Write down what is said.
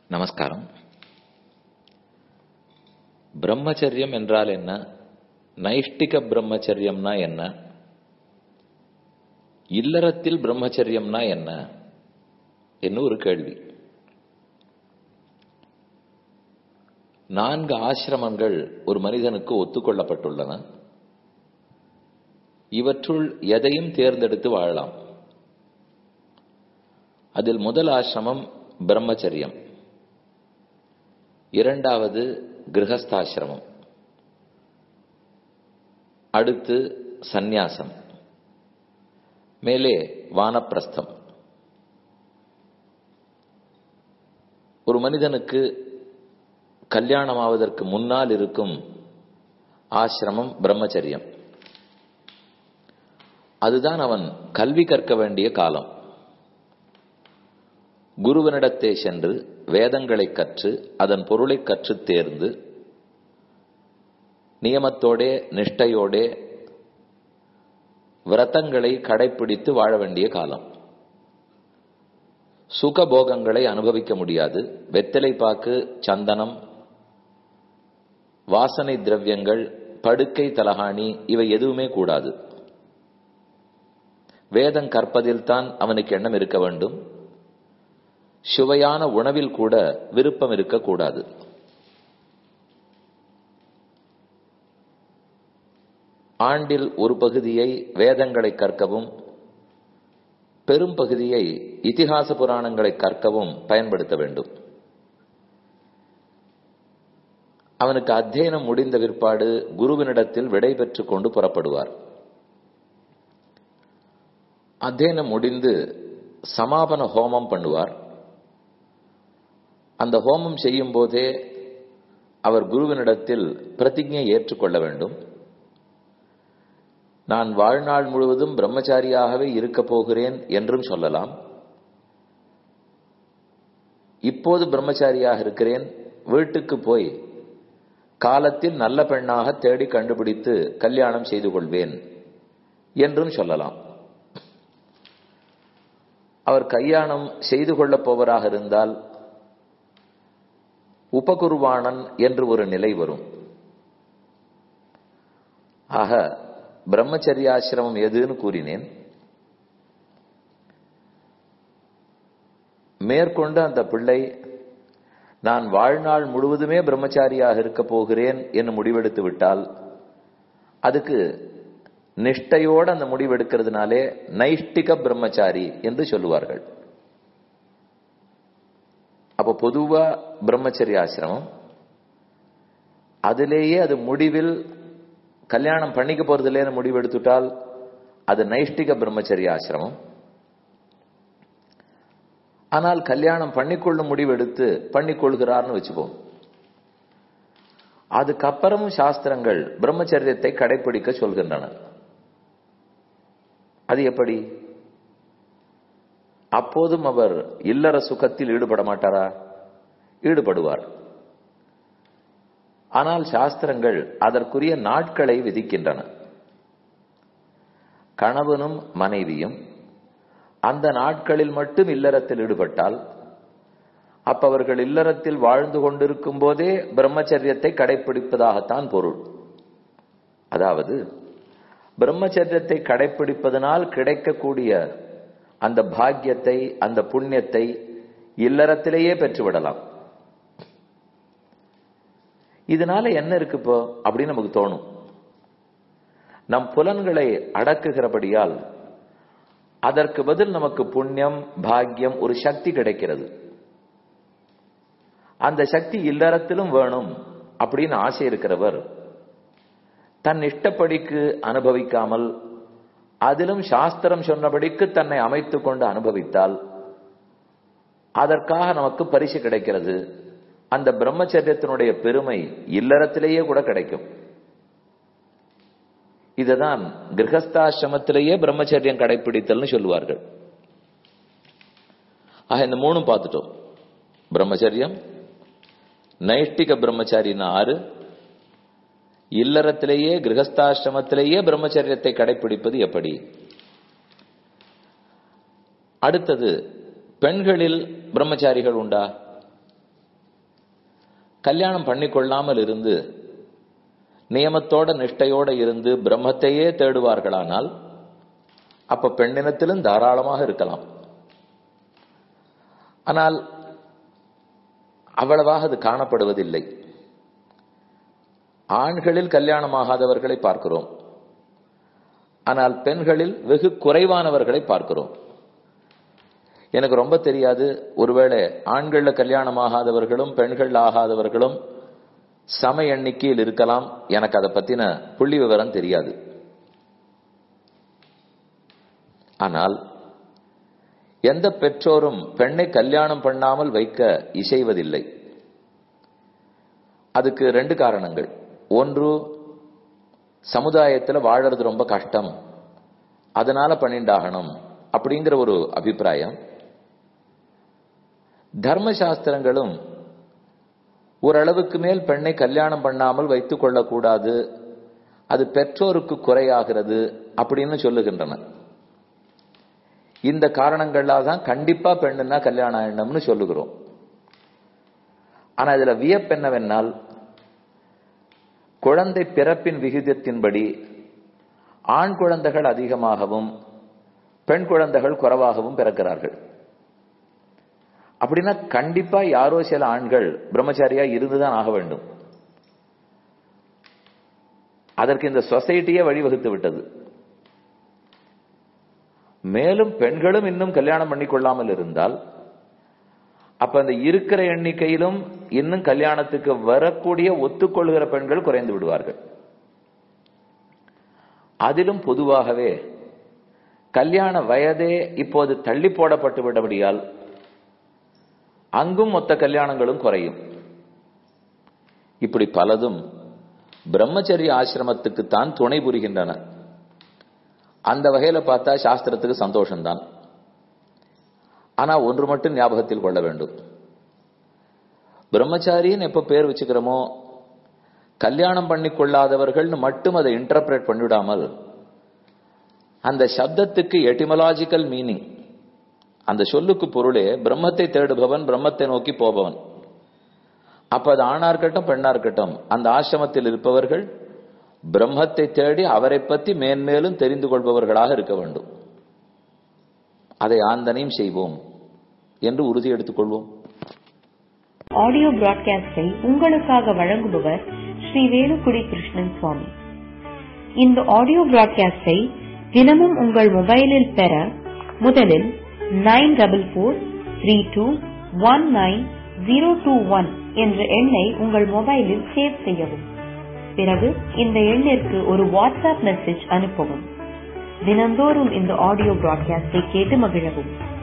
நமஸ்காரம் பிரம்மச்சரியம் என்றால் என்ன நைஷ்டிக பிரம்மச்சரியம்னா என்ன இல்லறத்தில் பிரம்மச்சரியம்னா என்ன என்ன ஒரு கேள்வி நான்கு ஆசிரமங்கள் ஒரு மனிதனுக்கு ஒத்துக்கொள்ளப்பட்டுள்ளன இவற்றுள் எதையும் தேர்ந்தெடுத்து வாழலாம் அதில் முதல் ஆசிரமம் பிரம்மச்சரியம் இரண்டாவது கிரகஸ்தாசிரமம் அடுத்து சந்நியாசம் மேலே வானப்பிரஸ்தம் ஒரு மனிதனுக்கு கல்யாணமாவதற்கு முன்னால் இருக்கும் ஆசிரமம் பிரம்மச்சரியம் அதுதான் அவன் கல்வி கற்க வேண்டிய காலம் குருவனிடத்தே சென்று வேதங்களை கற்று அதன் பொருளை கற்றுத் தேர்ந்து நியமத்தோடே நிஷ்டையோடே விரதங்களை கடைபிடித்து வாழ வேண்டிய காலம் சுகபோகங்களை அனுபவிக்க முடியாது வெத்தலை பாக்கு சந்தனம் வாசனை திரவியங்கள் படுக்கை தலகாணி இவை எதுவுமே கூடாது வேதம் கற்பதில் தான் அவனுக்கு எண்ணம் இருக்க வேண்டும் சுவையான உணவில் கூட விருப்பம் இருக்கக்கூடாது ஆண்டில் ஒரு பகுதியை வேதங்களை கற்கவும் பெரும் பகுதியை இதிகாச புராணங்களை கற்கவும் பயன்படுத்த வேண்டும் அவனுக்கு அத்தியனம் முடிந்த பிற்பாடு குருவினிடத்தில் விடை பெற்றுக் கொண்டு புறப்படுவார் அத்தியனம் முடிந்து சமாபன ஹோமம் பண்ணுவார் அந்த ஹோமம் செய்யும் போதே அவர் குருவினிடத்தில் பிரதிஜை ஏற்றுக்கொள்ள வேண்டும் நான் வாழ்நாள் முழுவதும் பிரம்மச்சாரியாகவே இருக்கப் போகிறேன் என்றும் சொல்லலாம் இப்போது பிரம்மச்சாரியாக இருக்கிறேன் வீட்டுக்கு போய் காலத்தில் நல்ல பெண்ணாக தேடி கண்டுபிடித்து கல்யாணம் செய்து கொள்வேன் என்றும் சொல்லலாம் அவர் கல்யாணம் செய்து கொள்ளப் போவராக இருந்தால் உபகுருவாணன் என்று ஒரு நிலை வரும் ஆக பிரம்மச்சரியாசிரமம் எதுன்னு கூறினேன் மேற்கொண்டு அந்த பிள்ளை நான் வாழ்நாள் முழுவதுமே பிரம்மச்சாரியாக இருக்க போகிறேன் என்று முடிவெடுத்து விட்டால் அதுக்கு நிஷ்டையோடு அந்த முடிவெடுக்கிறதுனாலே நைஷ்டிக பிரம்மச்சாரி என்று சொல்லுவார்கள் அப்ப பொதுவா பிரம்மச்சரிய ஆசிரமம் அதிலேயே அது முடிவில் கல்யாணம் பண்ணிக்க போறதுலேன்னு முடிவு எடுத்துட்டால் அது நைஷ்டிக பிரம்மச்சரிய ஆசிரமம் ஆனால் கல்யாணம் பண்ணிக்கொள்ளும் முடிவு எடுத்து பண்ணிக்கொள்கிறார்னு வச்சுப்போம் அதுக்கப்புறமும் சாஸ்திரங்கள் பிரம்மச்சரியத்தை கடைபிடிக்க சொல்கின்றன அது எப்படி அப்போதும் அவர் இல்லற சுகத்தில் ஈடுபட மாட்டாரா ஈடுபடுவார் ஆனால் சாஸ்திரங்கள் அதற்குரிய நாட்களை விதிக்கின்றன கணவனும் மனைவியும் அந்த நாட்களில் மட்டும் இல்லறத்தில் ஈடுபட்டால் அப்ப அவர்கள் இல்லறத்தில் வாழ்ந்து கொண்டிருக்கும் போதே பிரம்மச்சரியத்தை கடைபிடிப்பதாகத்தான் பொருள் அதாவது பிரம்மச்சரியத்தை கடைபிடிப்பதனால் கிடைக்கக்கூடிய அந்த பாக்கியத்தை அந்த புண்ணியத்தை இல்லறத்திலேயே பெற்றுவிடலாம் இதனால என்ன இருக்கு இப்போ அப்படின்னு நமக்கு தோணும் நம் புலன்களை அடக்குகிறபடியால் அதற்கு பதில் நமக்கு புண்ணியம் பாக்கியம் ஒரு சக்தி கிடைக்கிறது அந்த சக்தி இல்லறத்திலும் வேணும் அப்படின்னு ஆசை இருக்கிறவர் தன் இஷ்டப்படிக்கு அனுபவிக்காமல் அதிலும் சாஸ்திரம் சொன்னபடிக்கு தன்னை அமைத்துக் கொண்டு அனுபவித்தால் அதற்காக நமக்கு பரிசு கிடைக்கிறது அந்த பிரம்மச்சரியத்தினுடைய பெருமை இல்லறத்திலேயே கூட கிடைக்கும் இதுதான் கிரகஸ்தாசிரமத்திலேயே பிரம்மச்சரியம் கடைபிடித்தல்னு சொல்லுவார்கள் ஆக இந்த மூணும் பார்த்துட்டோம் பிரம்மச்சரியம் நைஷ்டிக பிரம்மச்சாரின்னா ஆறு இல்லறத்திலேயே கிரகஸ்தாசிரமத்திலேயே பிரம்மச்சரியத்தை கடைபிடிப்பது எப்படி அடுத்தது பெண்களில் பிரம்மச்சாரிகள் உண்டா கல்யாணம் பண்ணிக்கொள்ளாமல் இருந்து நியமத்தோட நிஷ்டையோட இருந்து பிரம்மத்தையே தேடுவார்களானால் அப்ப பெண்ணினத்திலும் தாராளமாக இருக்கலாம் ஆனால் அவ்வளவாக அது காணப்படுவதில்லை ஆண்களில் கல்யாணமாகாதவர்களை பார்க்கிறோம் ஆனால் பெண்களில் வெகு குறைவானவர்களை பார்க்கிறோம் எனக்கு ரொம்ப தெரியாது ஒருவேளை ஆண்கள்ல கல்யாணமாகாதவர்களும் பெண்கள் ஆகாதவர்களும் சம எண்ணிக்கையில் இருக்கலாம் எனக்கு அதை பத்தின புள்ளி விவரம் தெரியாது ஆனால் எந்த பெற்றோரும் பெண்ணை கல்யாணம் பண்ணாமல் வைக்க இசைவதில்லை அதுக்கு ரெண்டு காரணங்கள் ஒன்று சமுதாயத்தில் வாழறது ரொம்ப கஷ்டம் அதனால பண்ணிண்டாகணும் அப்படிங்கிற ஒரு அபிப்பிராயம் தர்மசாஸ்திரங்களும் ஓரளவுக்கு மேல் பெண்ணை கல்யாணம் பண்ணாமல் வைத்துக் கொள்ளக்கூடாது அது பெற்றோருக்கு குறையாகிறது அப்படின்னு சொல்லுகின்றன இந்த காரணங்களால் தான் கண்டிப்பா பெண்ணுன்னா கல்யாணம் ஆயிடணும்னு சொல்லுகிறோம் ஆனா இதுல வியப்பு என்னவென்னால் குழந்தை பிறப்பின் விகிதத்தின்படி ஆண் குழந்தைகள் அதிகமாகவும் பெண் குழந்தைகள் குறைவாகவும் பிறக்கிறார்கள் அப்படின்னா கண்டிப்பா யாரோ சில ஆண்கள் பிரம்மச்சாரியா இருந்துதான் ஆக வேண்டும் அதற்கு இந்த சொசைட்டியே வழிவகுத்து விட்டது மேலும் பெண்களும் இன்னும் கல்யாணம் பண்ணி கொள்ளாமல் இருந்தால் அப்ப அந்த இருக்கிற எண்ணிக்கையிலும் இன்னும் கல்யாணத்துக்கு வரக்கூடிய ஒத்துக்கொள்கிற பெண்கள் குறைந்து விடுவார்கள் அதிலும் பொதுவாகவே கல்யாண வயதே இப்போது தள்ளி போடப்பட்டு விடபடியால் அங்கும் மொத்த கல்யாணங்களும் குறையும் இப்படி பலதும் பிரம்மச்சரிய ஆசிரமத்துக்கு தான் துணை புரிகின்றன அந்த வகையில பார்த்தா சாஸ்திரத்துக்கு சந்தோஷம்தான் ஆனா ஒன்று மட்டும் ஞாபகத்தில் கொள்ள வேண்டும் பிரம்மச்சாரின்னு எப்ப பேர் வச்சுக்கிறோமோ கல்யாணம் பண்ணி கொள்ளாதவர்கள்னு மட்டும் அதை இன்டர்பிரேட் பண்ணிவிடாமல் அந்த சப்தத்துக்கு எட்டிமலாஜிக்கல் மீனிங் அந்த சொல்லுக்கு பொருளே பிரம்மத்தை தேடுபவன் பிரம்மத்தை நோக்கி போபவன் அப்ப அது ஆணா இருக்கட்டும் பெண்ணா இருக்கட்டும் அந்த ஆசிரமத்தில் இருப்பவர்கள் பிரம்மத்தை தேடி அவரை பற்றி மேன்மேலும் தெரிந்து கொள்பவர்களாக இருக்க வேண்டும் அதை ஆந்தனையும் செய்வோம் என்று உறுதி எடுத்துக் கொள்வோம் ஆடியோ பிராட்காஸ்டை உங்களுக்காக வழங்குபவர் ஸ்ரீ வேலுக்குடி கிருஷ்ணன் சுவாமி இந்த ஆடியோ பிராட்காஸ்டை தினமும் உங்கள் மொபைலில் பெற முதலில் nine double four three two one nine zero two one என்ற எண்ணை உங்கள் மொபைலில் சேவ் செய்யவும் பிறகு இந்த எண்ணிற்கு ஒரு வாட்ஸ்அப் மெசேஜ் அனுப்பவும் தினந்தோறும் இந்த ஆடியோ பிராட்காஸ்டை கேட்டு மகிழவும்